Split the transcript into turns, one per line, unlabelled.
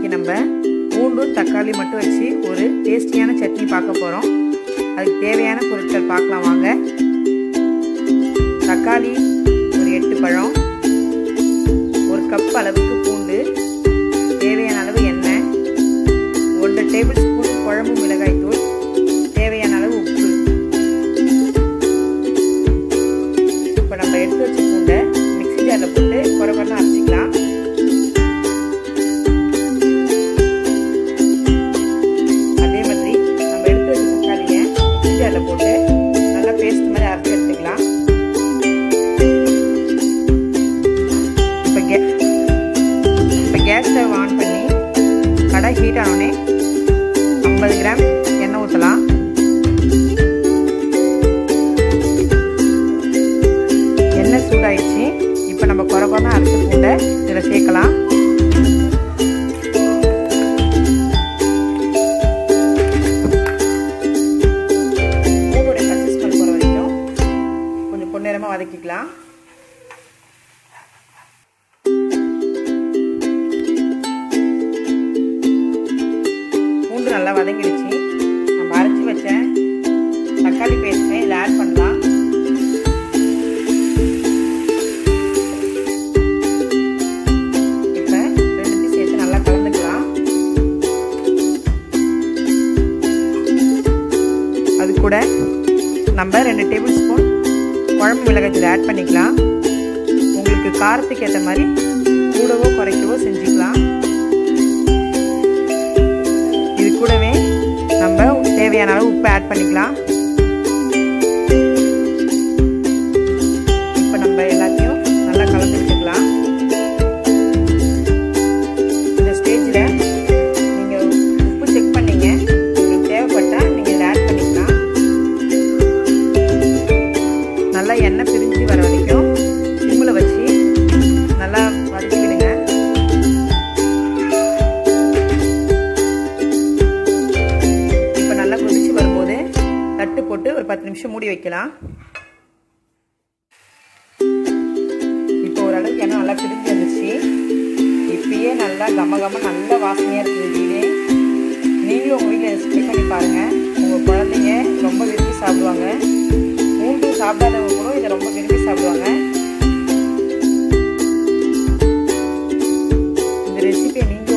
இன்றைக்கி நம்ம பூண்டும் தக்காளி மட்டும் வச்சு ஒரு டேஸ்டியான சட்னி பார்க்க போகிறோம் அதுக்கு தேவையான பொருட்கள் பார்க்கலாம் வாங்க தக்காளி ஒரு எட்டு பழம் ஒரு கப் அளவுக்கு பூண்டு தேவையான அளவு எண்ணெய் ஒன்றரை டேபிள் ஸ்பூன் குழம்பு மிளகாய் தூள் தேவையான அளவு உப்பு இப்போ நம்ம எடுத்து வச்ச பூண்டை மிக்ஸி ஜாரில் போட்டு குறை குறை அரைச்சிக்கலாம் அதே மாதிரி நம்ம எடுத்து வச்ச தக்காளியை மிக்ஸி ஜாரில் போட்டு நல்லா பேஸ்ட் மாதிரி அரைச்சி எடுத்துக்கலாம் இப்போ கே இப்போ கேஸ் ஸ்டவ் ஆன் பண்ணி கடாய் ஹீட் ஆனோடனே ஐம்பது கிராம் எண்ணெய் ஊற்றலாம் எண்ணெய் சூடாயிடுச்சு இப்போ நம்ம குறை குறை அரைச்சி பூண்டை இதில் சேர்க்கலாம் பூண்டோடைய கன்சிஸ்டன்ட் போகிற வரைக்கும் கொஞ்சம் பொன்னிறமாக வதக்கிக்கலாம் பூண்டு நல்லா வதங்கிடுச்சு நம்ம அரைச்சி வச்ச தக்காளி பேஸ்ட்டை இதில் ஆட் பண்ணலாம் இப்போ ரெண்டுத்தையும் சேர்த்து நல்லா கலந்துக்கலாம் அது கூட நம்ம ரெண்டு டேபிள் ஸ்பூன் குழம்பு மிளகாய் ஆட் பண்ணிக்கலாம் உங்களுக்கு காரத்துக்கு ஏற்ற மாதிரி கூடவோ குறைக்கவோ செஞ்சுக்கலாம் இது கூடவே நம்ம தேவையான அளவு உப்பு ஆட் பண்ணிக்கலாம் இப்போ நம்ம எல்லாத்தையும் நல்லா கலந்து வச்சுக்கலாம் இந்த ஸ்டேஜில் நீங்கள் உப்பு செக் பண்ணீங்க உங்களுக்கு தேவைப்பட்டால் நீங்கள் இதை ஆட் பண்ணிக்கலாம் நல்லா எண்ணெய் பிரிஞ்சு வர வரைக்கும் சிம்மில் வச்சு நல்லா வதக்கி விடுங்க இப்போ நல்லா கொதிச்சு வரும்போது தட்டு போட்டு ஒரு பத்து நிமிஷம் மூடி வைக்கலாம் இப்போ ஓரளவுக்கு எண்ணெய் நல்லா பிரிஞ்சு வந்துச்சு இப்பயே நல்லா கம கம நல்ல வாசனையாக இருக்குது வீடு நீங்களும் உங்கள் வீட்டில் ட்ரை பண்ணி பாருங்கள் உங்கள் குழந்தைங்க ரொம்ப விரும்பி சாப்பிடுவாங்க பூண்டு சாப்பிடாதவங்க கூட இதை ரொம்ப விரும்பி சாப்பிடுவாங்க இந்த ரெசிபியை நீங்கள்